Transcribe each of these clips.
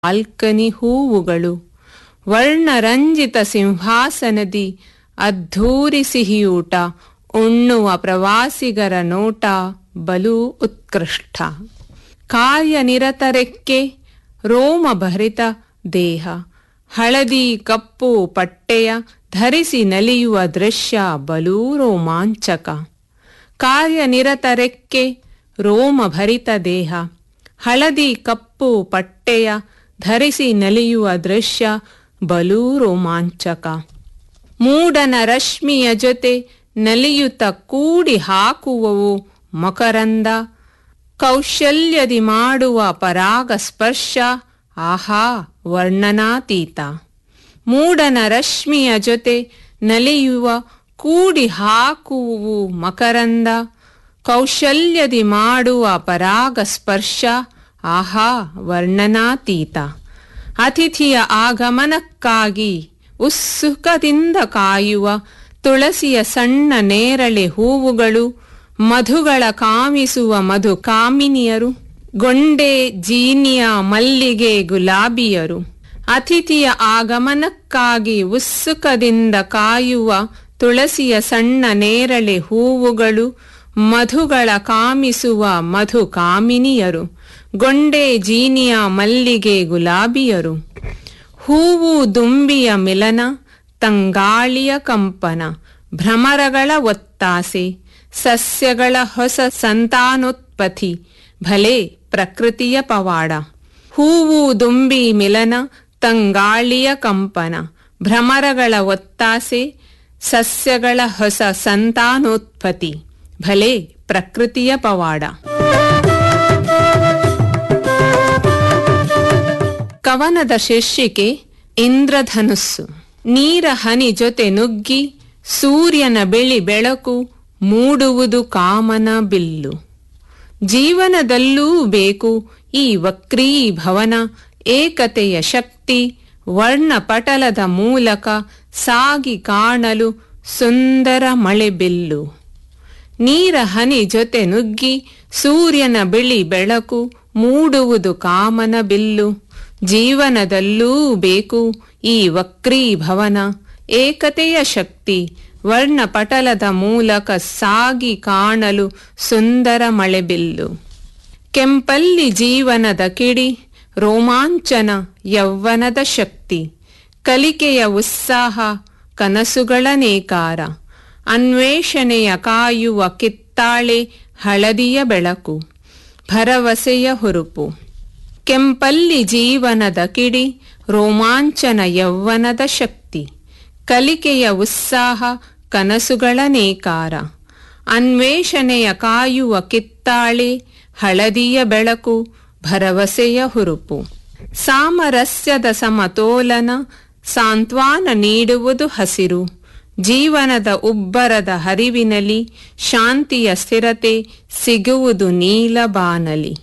balcony ಹೂವುಗಳು ವರ್ಣರಂಜಿತ ಸಿಂಹಾಸನದಿ ಅದ್ಧೂರಿ ಸಿಹಿಯೂಟ ಉಣ್ಣುವ ಪ್ರವಾಸಿಗರ ನೋಟ ಬಲು ಉತ್ಕೃಷ್ಟ ಕಾರ್ಯನಿರತರೆಕ್ಕೆ ರೋಮಭರಿತ ದೇಹ ಹಳದಿ ಕಪ್ಪು ಪಟ್ಟೆಯ ಧರಿಸಿ ನಲಿಯುವ ದೃಶ್ಯ ಬಲೂ ರೋಮಾಂಚಕ ಕಾರ್ಯನಿರತರೆಕ್ಕೆ ರೋಮಭರಿತ ದೇಹ ಹಳದಿ ಕಪ್ಪು ಪಟ್ಟೆಯ ಧರಿಸಿ ನಲಿಯುವ ದೃಶ್ಯ ಬಲೂ ರೋಮಾಂಚಕ ಮೂಡನ ರಶ್ಮಿಯ ಜೊತೆ ನಲಿಯುತ್ತ ಕೂಡಿ ಹಾಕುವವು ಮಕರಂದ ಕೌಶಲ್ಯದಿ ಮಾಡುವ ಪರಾಗ ಸ್ಪರ್ಶ ಆಹಾ ವರ್ಣನಾತೀತ ಮೂಡನ ರಶ್ಮಿಯ ಜೊತೆ ನಲಿಯುವ ಕೂಡಿ ಹಾಕುವು ಮಕರಂದ ಕೌಶಲ್ಯದಿ ಮಾಡುವ ಪರಾಗ ಸ್ಪರ್ಶ ಆಹಾ ವರ್ಣನಾತೀತ ಅತಿಥಿಯ ಆಗಮನಕ್ಕಾಗಿ ಉತ್ಸುಕದಿಂದ ಕಾಯುವ ತುಳಸಿಯ ಸಣ್ಣ ನೇರಳೆ ಹೂವುಗಳು ಮಧುಗಳ ಕಾಮಿಸುವ ಮಧು ಕಾಮಿನಿಯರು ಗೊಂಡೆ ಜೀನಿಯ ಮಲ್ಲಿಗೆ ಗುಲಾಬಿಯರು ಅತಿಥಿಯ ಆಗಮನಕ್ಕಾಗಿ ಉತ್ಸುಕದಿಂದ ಕಾಯುವ ತುಳಸಿಯ ಸಣ್ಣ ನೇರಳೆ ಹೂವುಗಳು ಮಧುಗಳ ಕಾಮಿಸುವ ಮಧು ಕಾಮಿನಿಯರು ಗೊಂಡೆ ಜೀನಿಯ ಮಲ್ಲಿಗೆ ಗುಲಾಬಿಯರು ಹೂವು ದುಂಬಿಯ ಮಿಲನ ತಂಗಾಳಿಯ ಕಂಪನ ಭ್ರಮರಗಳ ಒತ್ತಾಸೆ ಸಸ್ಯಗಳ ಹೊಸ ಸಂತಾನೋತ್ಪತ್ತಿ ಭಲೆ ಪ್ರಕೃತಿಯ ಪವಾಡ ಹೂವು ದುಂಬಿ ಮಿಲನ ತಂಗಾಳಿಯ ಕಂಪನ ಭ್ರಮರಗಳ ಒತ್ತಾಸೆ ಸಸ್ಯಗಳ ಹೊಸ ಸಂತಾನೋತ್ಪತ್ತಿ ಭಲೆ ಪ್ರಕೃತಿಯ ಪವಾಡ ಕವನದ ಶೀರ್ಷಿಕೆ ಇಂದ್ರಧನುಸ್ಸು ನೀರ ಹನಿ ಜೊತೆ ನುಗ್ಗಿ ಸೂರ್ಯನ ಬೆಳಿ ಬೆಳಕು ಮೂಡುವುದು ಕಾಮನ ಬಿಲ್ಲು ಜೀವನದಲ್ಲೂ ಬೇಕು ಈ ವಕ್ರೀಭವನ ಏಕತೆಯ ಶಕ್ತಿ ವರ್ಣಪಟಲದ ಮೂಲಕ ಸಾಗಿ ಕಾಣಲು ಸುಂದರ ಮಳೆಬಿಲ್ಲು ನೀರ ಹನಿ ಜೊತೆ ನುಗ್ಗಿ ಸೂರ್ಯನ ಬಿಳಿ ಬೆಳಕು ಮೂಡುವುದು ಕಾಮನ ಬಿಲ್ಲು ಜೀವನದಲ್ಲೂ ಬೇಕು ಈ ವಕ್ರೀಭವನ ಏಕತೆಯ ಶಕ್ತಿ ವರ್ಣಪಟಲದ ಮೂಲಕ ಸಾಗಿ ಕಾಣಲು ಸುಂದರ ಮಳೆಬಿಲ್ಲು ಕೆಂಪಲ್ಲಿ ಜೀವನದ ಕಿಡಿ ರೋಮಾಂಚನ ಯೌವನದ ಶಕ್ತಿ ಕಲಿಕೆಯ ಉತ್ಸಾಹ ಕನಸುಗಳ ನೇಕಾರ ಅನ್ವೇಷಣೆಯ ಕಾಯುವ ಕಿತ್ತಾಳೆ ಹಳದಿಯ ಬೆಳಕು ಭರವಸೆಯ ಹುರುಪು ಕೆಂಪಲ್ಲಿ ಜೀವನದ ಕಿಡಿ ರೋಮಾಂಚನ ಯೌವನದ ಶಕ್ತಿ ಕಲಿಕೆಯ ಉತ್ಸಾಹ ಕನಸುಗಳ ನೇಕಾರ ಅನ್ವೇಷಣೆಯ ಕಾಯುವ ಕಿತ್ತಾಳೆ ಹಳದಿಯ ಬೆಳಕು ಭರವಸೆಯ ಹುರುಪು ಸಾಮರಸ್ಯದ ಸಮತೋಲನ ಸಾಂತ್ವನ ನೀಡುವುದು ಹಸಿರು ಜೀವನದ ಉಬ್ಬರದ ಹರಿವಿನಲ್ಲಿ ಶಾಂತಿಯ ಸ್ಥಿರತೆ ಸಿಗುವುದು ನೀಲ ಬಾನಲಿ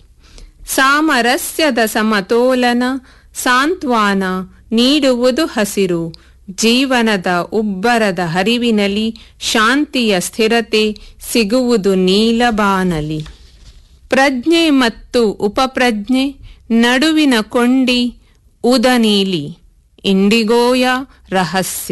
ಸಾಮರಸ್ಯದ ಸಮತೋಲನ ಸಾಂತ್ವನ ನೀಡುವುದು ಹಸಿರು ಜೀವನದ ಉಬ್ಬರದ ಹರಿವಿನಲ್ಲಿ ಶಾಂತಿಯ ಸ್ಥಿರತೆ ಸಿಗುವುದು ನೀಲಬಾನಲಿ ಪ್ರಜ್ಞೆ ಮತ್ತು ಉಪಪ್ರಜ್ಞೆ ನಡುವಿನ ಕೊಂಡಿ ಉದನೀಲಿ ಇಂಡಿಗೋಯ ರಹಸ್ಯ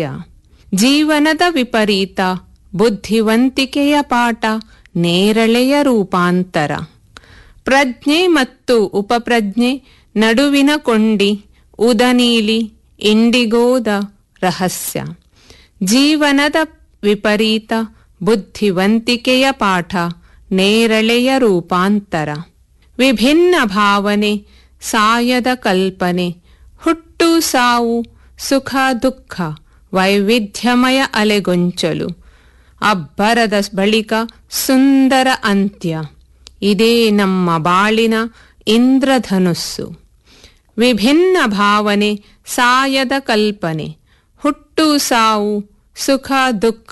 ಜೀವನದ ವಿಪರೀತ ಬುದ್ಧಿವಂತಿಕೆಯ ಪಾಠ ನೇರಳೆಯ ರೂಪಾಂತರ ಪ್ರಜ್ಞೆ ಮತ್ತು ಉಪಪ್ರಜ್ಞೆ ನಡುವಿನ ಕೊಂಡಿ ಉದನೀಲಿ ಇಂಡಿಗೋದ ರಹಸ್ಯ ಜೀವನದ ವಿಪರೀತ ಬುದ್ಧಿವಂತಿಕೆಯ ಪಾಠ ನೇರಳೆಯ ರೂಪಾಂತರ ವಿಭಿನ್ನ ಭಾವನೆ ಸಾಯದ ಕಲ್ಪನೆ ಹುಟ್ಟು ಸಾವು ಸುಖ ದುಃಖ ವೈವಿಧ್ಯಮಯ ಅಲೆಗೊಂಚಲು ಅಬ್ಬರದ ಬಳಿಕ ಸುಂದರ ಅಂತ್ಯ ಇದೇ ನಮ್ಮ ಬಾಳಿನ ಇಂದ್ರಧನುಸ್ಸು ವಿಭಿನ್ನ ಭಾವನೆ ಸಾಯದ ಕಲ್ಪನೆ ಹುಟ್ಟು ಸಾವು ಸುಖ ದುಃಖ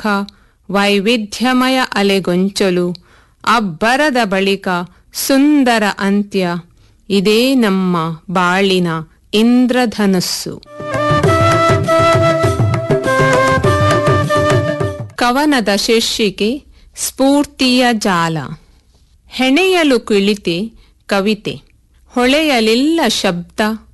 ವೈವಿಧ್ಯಮಯ ಅಲೆಗೊಂಚಲು ಅಬ್ಬರದ ಬಳಿಕ ಸುಂದರ ಅಂತ್ಯ ಇದೇ ನಮ್ಮ ಬಾಳಿನ ಇಂದ್ರಧನುಸ್ಸು ಕವನದ ಶೀರ್ಷಿಕೆ ಸ್ಫೂರ್ತಿಯ ಜಾಲ ಹೆಣೆಯಲು ಕುಳಿತೆ ಕವಿತೆ ಹೊಳೆಯಲಿಲ್ಲ ಶಬ್ದ